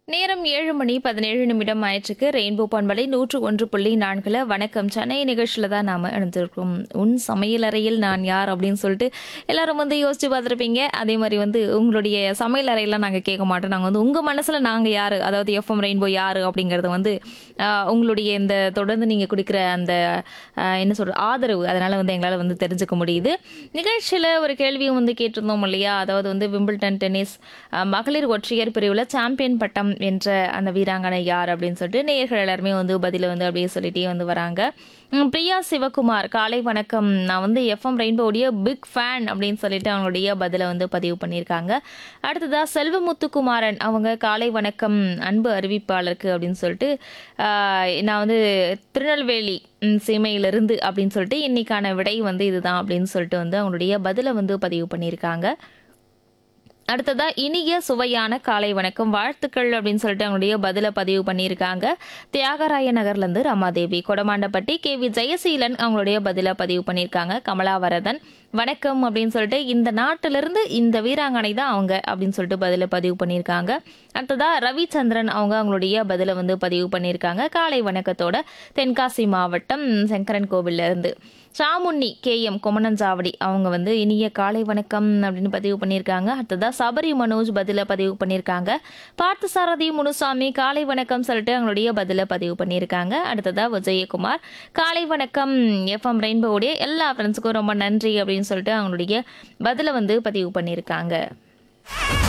நேரம் ஏழு மணி பதினேழு நிமிடம் ஆயிற்றுக்கு ரெயின்போ பண்பலை நூற்று ஒன்று புள்ளி நான்குல வணக்கம் சென்னை நிகழ்ச்சியில் தான் நாம் இணைஞ்சிருக்கோம் உன் சமையலறையில் நான் யார் அப்படின்னு சொல்லிட்டு எல்லாரும் வந்து யோசிச்சு பார்த்துருப்பீங்க அதே மாதிரி வந்து உங்களுடைய சமையல் அறையெல்லாம் நாங்கள் கேட்க மாட்டோம் நாங்கள் வந்து உங்கள் மனசில் நாங்கள் யார் அதாவது எஃப்எம் ரெயின்போ யார் அப்படிங்கிறத வந்து ஆஹ், உங்களுடைய இந்த தொடர்ந்து நீங்கள் கொடுக்குற அந்த ஆஹ், என்ன சொல்கிறது ஆதரவு அதனால் வந்து எங்களால் வந்து தெரிஞ்சுக்க முடியுது நிகழ்ச்சியில் ஒரு கேள்வியும் வந்து கேட்டிருந்தோம் இல்லையா அதாவது வந்து விம்பிள்டன் டென்னிஸ் ஆஹ், மகளிர் ஒற்றையர் பிரிவில் சாம்பியன் பட்டம் வென்ற அந்த வீராங்கனை யார் அப்படின்னு சொல்லிட்டு நேயர்கள் எல்லாருமே வந்து பதில வந்து அப்படியே சொல்லிட்டே வந்து வராங்க உம், பிரியா சிவகுமார் காலை வணக்கம் நான் வந்து எஃப்எம் ரெயின்போடைய பிக் ஃபேன் அப்படின்னு சொல்லிட்டு அவங்களுடைய பதிலை வந்து பதிவு பண்ணியிருக்காங்க அடுத்ததா செல்வமுத்துக்குமாரன் அவங்க காலை வணக்கம் அன்பு அறிவிப்பாளருக்கு அப்படின்னு சொல்லிட்டு ஆஹ், நான் வந்து திருநெல்வேலி ம், சீமையிலிருந்து அப்படின்னு சொல்லிட்டு இன்னைக்கான விடை வந்து இதுதான் அப்படின்னு சொல்லிட்டு வந்து அவங்களுடைய பதிலை வந்து பதிவு பண்ணியிருக்காங்க அடுத்ததா இனிய சுவையான காலை வணக்கம் வாழ்த்துக்கள் அப்படின்னு சொல்லிட்டு அவங்களுடைய பதிலை பதிவு பண்ணியிருக்காங்க தியாகராய நகர்லேருந்து ரமாதேவி கொடமாண்டப்பட்டி கே வி ஜெயசீலன் அவங்களுடைய பதிலை பதிவு பண்ணியிருக்காங்க கமலாவரதன் வணக்கம் அப்படின்னு சொல்லிட்டு இந்த நாட்டிலிருந்து இந்த வீராங்கனை தான் அவங்க அப்படின்னு சொல்லிட்டு பதிலை பதிவு பண்ணியிருக்காங்க அடுத்ததா ரவிச்சந்திரன் அவங்க அவங்களுடைய பதிலை வந்து பதிவு பண்ணியிருக்காங்க காலை வணக்கத்தோட தென்காசி மாவட்டம் சங்கரன் கோவில்ல இருந்து சாமுண்ணி கே எம் கொமனஞ்சாவடி அவங்க வந்து இனிய காலை வணக்கம் அப்படின்னு பதிவு பண்ணியிருக்காங்க அடுத்ததா சபரி மனோஜ் பதில பதிவு பண்ணியிருக்காங்க பார்த்தசாரதி முனுசாமி காலை வணக்கம் சொல்லிட்டு அவங்களுடைய பதில பதிவு பண்ணியிருக்காங்க அடுத்ததா விஜயகுமார் காலை வணக்கம் எஃப்எம் ரெயின்போடைய எல்லா ஃப்ரெண்ட்ஸுக்கும் ரொம்ப நன்றி அப்படின்னு சொல்லிட்டு அவங்களுடைய பதில வந்து பதிவு பண்ணியிருக்காங்க